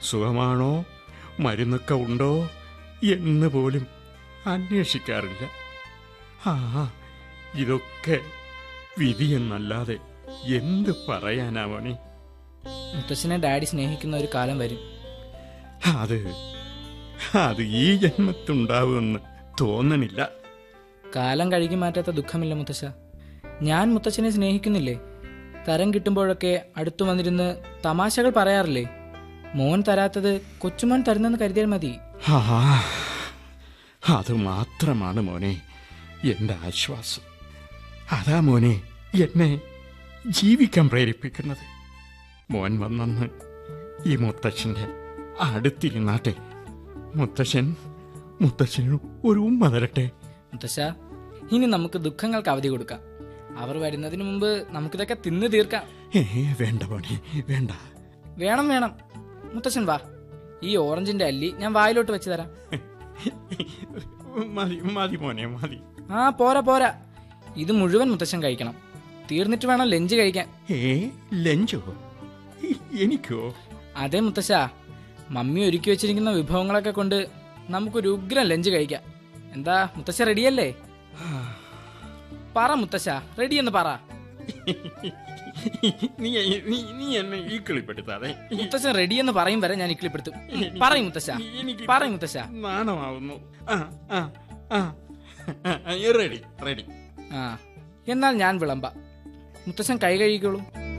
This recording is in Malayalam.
സുഖമാണോ മരുന്നൊക്കെ ഉണ്ടോ എന്ന് പോലും അന്വേഷിക്കാറില്ല ആ ഇതൊക്കെ വിധിയെന്നല്ലാതെ എന്ത് പറയാനാ മോനെ മുത്തശ്ശനെ ഡാഡി സ്നേഹിക്കുന്ന ഒരു കാലം വരും അത് അത് ഈ ജന്മത്തുണ്ടാവുമെന്ന് തോന്നണില്ല കാലം കഴുകി മാറ്റാത്ത ദുഃഖമില്ല മുത്തശ്ശ ഞാൻ മുത്തശ്ശനെ സ്നേഹിക്കുന്നില്ലേ തരം കിട്ടുമ്പോഴൊക്കെ അടുത്തു വന്നിരുന്ന് തമാശകൾ പറയാറില്ലേ മോൻ തരാത്തത് കൊച്ചുമോൻ തരുന്നെന്ന് കരുതിയാൽ മതി ആ അത് മാത്രമാണ് മോനെ എൻ്റെ ആശ്വാസം അതാ മോനെ എന്നെ ജീവിക്കാൻ പ്രേരിപ്പിക്കുന്നത് മോൻ വന്നെന്ന് ഈ മുത്തച്ഛൻ്റെ അടുത്തിരുന്നാട്ടെ മുത്തശ്ശൻ മുത്തശ്ശന് ഒരു ഉമ്മ തരട്ടെ മുത്തശ്ശ ഇനി നമുക്ക് ദുഃഖങ്ങൾക്ക് അവധി കൊടുക്കാം അവർ വരുന്നതിന് മുമ്പ് നമുക്കിതൊക്കെ തിന്നു തീർക്കാം ഏ വേണ്ട മോനെ വേണ്ട വേണം വേണം മുത്തശ്ശൻ വാ ഈ ഓറഞ്ചിന്റെ അല്ലി ഞാൻ വായിലോട്ട് വെച്ച് തരാം മതി മതി മോനെ മതി ആ പോരാ പോരാ ഇത് മുഴുവൻ മുത്തശ്ശൻ കഴിക്കണം തീർന്നിട്ട് വേണം ലഞ്ച് കഴിക്കാൻ ഏ ലഞ്ചോ എ- എനിക്കോ അതെ മുത്തശ്ശ മമ്മി ഒരുക്കി വെച്ചിരിക്കുന്ന വിഭവങ്ങളൊക്കെ കൊണ്ട് നമുക്കൊരു ഉഗ്രം ലഞ്ച് കഴിക്കാം എന്താ മുത്തശ്ശ റെഡിയല്ലേ പറ മുത്തശ്ശ റെഡിയെന്ന് പറ നീ നീ നീ എന്നെ ഈ കളിപ്പെടുത്താതെ മുത്തശ്ശൻ റെഡിയെന്ന് പറയും വരെ ഞാൻ ഇക്കിളിപ്പെടുത്തും പറയും മുത്തശ്ശ എനിക്ക് പറയും മുത്തശ്ശ നാണമാവുന്നു ആ ആ ആ റെഡി റെഡി ആ എന്നാൽ ഞാൻ വിളമ്പാം മുത്തശ്ശൻ കൈ കഴുകിക്കോളൂ